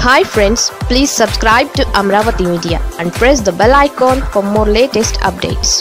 hi friends please subscribe to Amaravati media and press the bell icon for more latest updates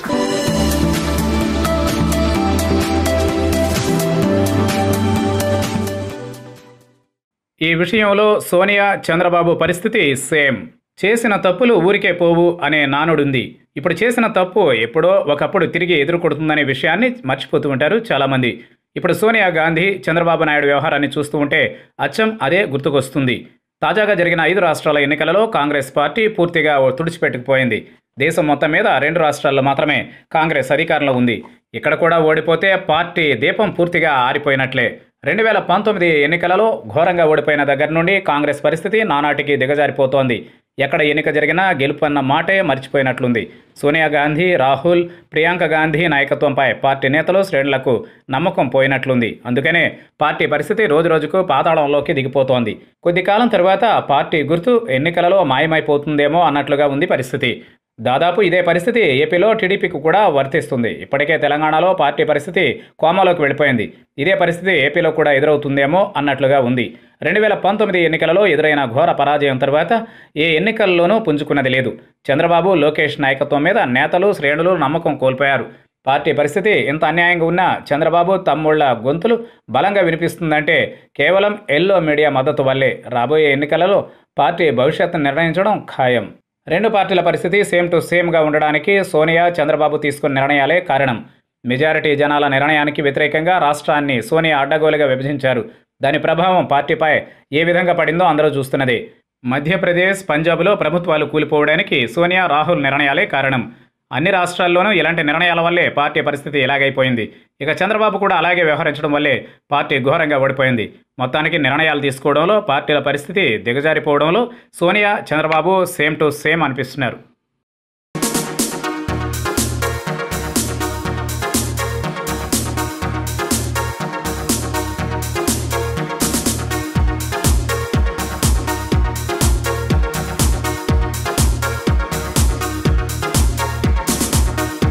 ఈ విషయంలో సోనియా చంద్రబాబు పరిస్థితి same చేసిన తప్పులు ఊరికే పోవు అనే నానుడుంది ఇప్పుడు చేసిన తప్పు ఎప్పుడో ఒకప్పుడు తిరిగి ఎదుర్కొడుతుందనే విషయాన్ని మర్చిపోతూ ఉంటారు చాలామంది ఇప్పుడు సోనియా గాంధీ చంద్రబాబు నాయుడు వ్యవహారాన్ని చూస్తూ ఉంటే అచ్చం అదే గుర్తుకొస్తుంది తాజాగా జరిగిన ఐదు రాష్ట్రాల ఎన్నికలలో కాంగ్రెస్ పార్టీ పూర్తిగా తుడిచిపెట్టుకుపోయింది దేశం మొత్తం మీద రెండు రాష్ట్రాల్లో మాత్రమే కాంగ్రెస్ అధికారంలో ఉంది ఇక్కడ కూడా ఓడిపోతే పార్టీ దీపం పూర్తిగా ఆరిపోయినట్లే రెండు వేల పంతొమ్మిది ఎన్నికలలో ఘోరంగా ఓడిపోయిన దగ్గర నుండి కాంగ్రెస్ పరిస్థితి నానాటికి దిగజారిపోతోంది ఎక్కడ ఎన్నిక జరిగినా గెలుపన్న మాటే మర్చిపోయినట్లుంది సోనియా గాంధీ రాహుల్ ప్రియాంక గాంధీ నాయకత్వంపై పార్టీ నేతలు శ్రేణులకు నమ్మకం పోయినట్లుంది అందుకనే పార్టీ పరిస్థితి రోజురోజుకు పాతాళంలోకి దిగిపోతోంది కొద్ది కాలం తర్వాత పార్టీ గుర్తు ఎన్నికలలో మాయమైపోతుందేమో అన్నట్లుగా ఉంది పరిస్థితి దాదాపు ఇదే పరిస్థితి ఏపీలో టీడీపీకి కూడా వర్తిస్తుంది ఇప్పటికే తెలంగాణలో పార్టీ పరిస్థితి కోమాలోకి వెళ్ళిపోయింది ఇదే పరిస్థితి ఏపీలో కూడా ఎదురవుతుందేమో అన్నట్లుగా ఉంది రెండు వేల పంతొమ్మిది ఎన్నికలలో ఎదురైన ఘోర పరాజయం తర్వాత ఏ ఎన్నికల్లోనూ పుంజుకున్నది లేదు చంద్రబాబు లోకేష్ నాయకత్వం మీద నేతలు శ్రేణులు నమ్మకం కోల్పోయారు పార్టీ పరిస్థితి ఇంత అన్యాయంగా ఉన్నా చంద్రబాబు తమ్ముళ్ల గొంతులు బలంగా వినిపిస్తుందంటే కేవలం ఎల్లో మీడియా మద్దతు వల్లే రాబోయే ఎన్నికలలో పార్టీ భవిష్యత్తును నిర్ణయించడం ఖాయం రెండు పార్టీల పరిస్థితి సేమ్ టు సేమ్గా ఉండడానికి సోనియా చంద్రబాబు తీసుకున్న నిర్ణయాలే కారణం మెజారిటీ జనాల నిర్ణయానికి వ్యతిరేకంగా రాష్ట్రాన్ని సోనియా అడ్డగోలుగా విభజించారు దాని ప్రభావం పార్టీపై ఏ విధంగా పడిందో అందరూ చూస్తున్నదే మధ్యప్రదేశ్ పంజాబ్లో ప్రభుత్వాలు కూలిపోవడానికి సోనియా రాహుల్ నిర్ణయాలే కారణం అన్ని రాష్ట్రాల్లోనూ ఇలాంటి నిర్ణయాల వల్లే పార్టీ పరిస్థితి ఇలాగైపోయింది ఇక చంద్రబాబు కూడా అలాగే వ్యవహరించడం వల్లే పార్టీ ఘోరంగా ఓడిపోయింది మొత్తానికి నిర్ణయాలు తీసుకోవడంలో పార్టీల పరిస్థితి దిగజారిపోవడంలో Sonia Chandrababu same to same అనిపిస్తున్నారు